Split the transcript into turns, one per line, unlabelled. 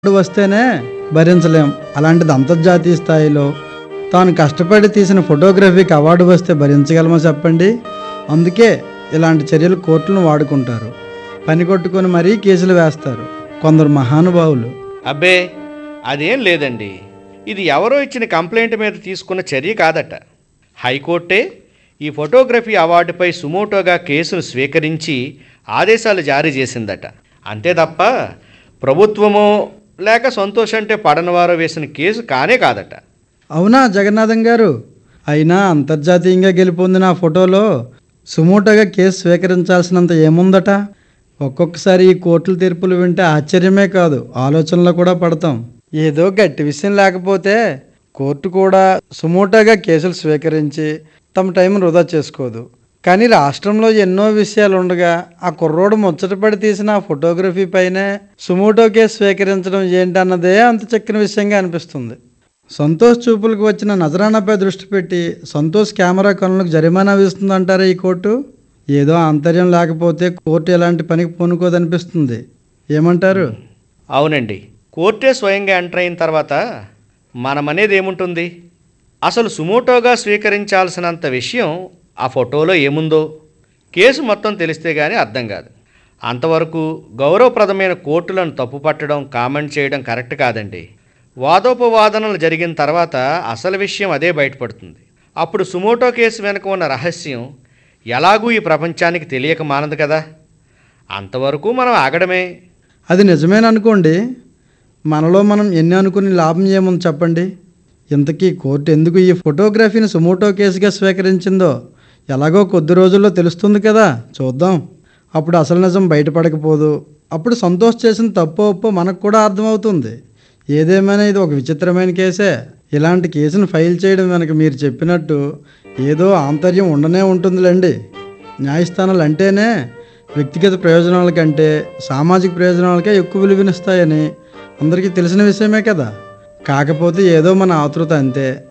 award వస్తేనే భరించలేం అలాంటిది అంతర్జాతీయ స్థాయిలో తాను కష్టపడి తీసిన ఫోటోగ్రఫీకి అవార్డు వస్తే భరించగలమో చెప్పండి అందుకే ఇలాంటి చర్యలు కోర్టులను వాడుకుంటారు పని కొట్టుకొని మరీ కేసులు వేస్తారు కొందరు మహానుభావులు
అబ్బే అదేం లేదండి ఇది ఎవరో ఇచ్చిన కంప్లైంట్ మీద తీసుకున్న చర్య కాదట హైకోర్టే ఈ ఫోటోగ్రఫీ అవార్డుపై సుమోటోగా కేసును స్వీకరించి ఆదేశాలు జారీ చేసిందట అంతే తప్ప ప్రభుత్వమో లేక సంతోష్ అంటే పడనవారో వేసిన కేసు కానే కాదట
అవునా జగన్నాథం గారు అయినా అంతర్జాతీయంగా గెలుపొందిన ఆ ఫోటోలో సుమోటోగా కేసు స్వీకరించాల్సినంత ఏముందట ఒక్కొక్కసారి ఈ కోర్టుల తీర్పులు వింటే ఆశ్చర్యమే కాదు ఆలోచనలో కూడా పడతాం ఏదో గట్టి విషయం లేకపోతే కోర్టు కూడా సుమోటోగా కేసులు స్వీకరించి తమ టైం వృధా చేసుకోదు కానీ రాష్ట్రంలో ఎన్నో విషయాలు ఉండగా ఆ కుర్రోడు ముచ్చటపడి తీసిన ఆ ఫోటోగ్రఫీ పైనే సుమోటో కేసు స్వీకరించడం ఏంటన్నదే అంత చక్కిన విషయంగా అనిపిస్తుంది సంతోష్ చూపులకు వచ్చిన నజరానాపై దృష్టి పెట్టి సంతోష్ కెమెరా కొనులకు జరిమానా విస్తుందంటారా ఈ కోర్టు ఏదో ఆంతర్యం లేకపోతే కోర్టు ఎలాంటి పనికి పూనుకోదనిపిస్తుంది ఏమంటారు
అవునండి కోర్టే స్వయంగా ఎంటర్ అయిన తర్వాత మనమనేది ఏముంటుంది అసలు సుమోటోగా స్వీకరించాల్సినంత విషయం ఆ ఫోటోలో ఏముందో కేసు మొత్తం తెలిస్తే కానీ అర్థం కాదు అంతవరకు గౌరవప్రదమైన కోర్టులను తప్పుపట్టడం కామెంట్ చేయడం కరెక్ట్ కాదండి వాదోపవాదనలు జరిగిన తర్వాత అసలు విషయం అదే బయటపడుతుంది అప్పుడు సుమోటో కేసు వెనుక ఉన్న రహస్యం ఎలాగూ ఈ ప్రపంచానికి తెలియక మానదు కదా అంతవరకు మనం ఆగడమే
అది నిజమేననుకోండి మనలో మనం ఎన్ని అనుకుని లాభం ఏముంది చెప్పండి ఇంతకీ కోర్టు ఎందుకు ఈ ఫోటోగ్రఫీని సుమోటో కేసుగా స్వీకరించిందో ఎలాగో కొద్ది రోజుల్లో తెలుస్తుంది కదా చూద్దాం అప్పుడు అసలు నిజం బయటపడకపోదు అప్పుడు సంతోష్ చేసిన తప్పో ఒప్పో మనకు కూడా అర్థమవుతుంది ఏదేమైనా ఇది ఒక విచిత్రమైన కేసే ఇలాంటి కేసును ఫైల్ చేయడం వెనక మీరు చెప్పినట్టు ఏదో ఆంతర్యం ఉండనే ఉంటుందిలేండి న్యాయస్థానాలు అంటేనే వ్యక్తిగత ప్రయోజనాల కంటే సామాజిక ప్రయోజనాలకే ఎక్కువ విలువనిస్తాయని అందరికీ తెలిసిన విషయమే కదా కాకపోతే ఏదో మన ఆతృత అంతే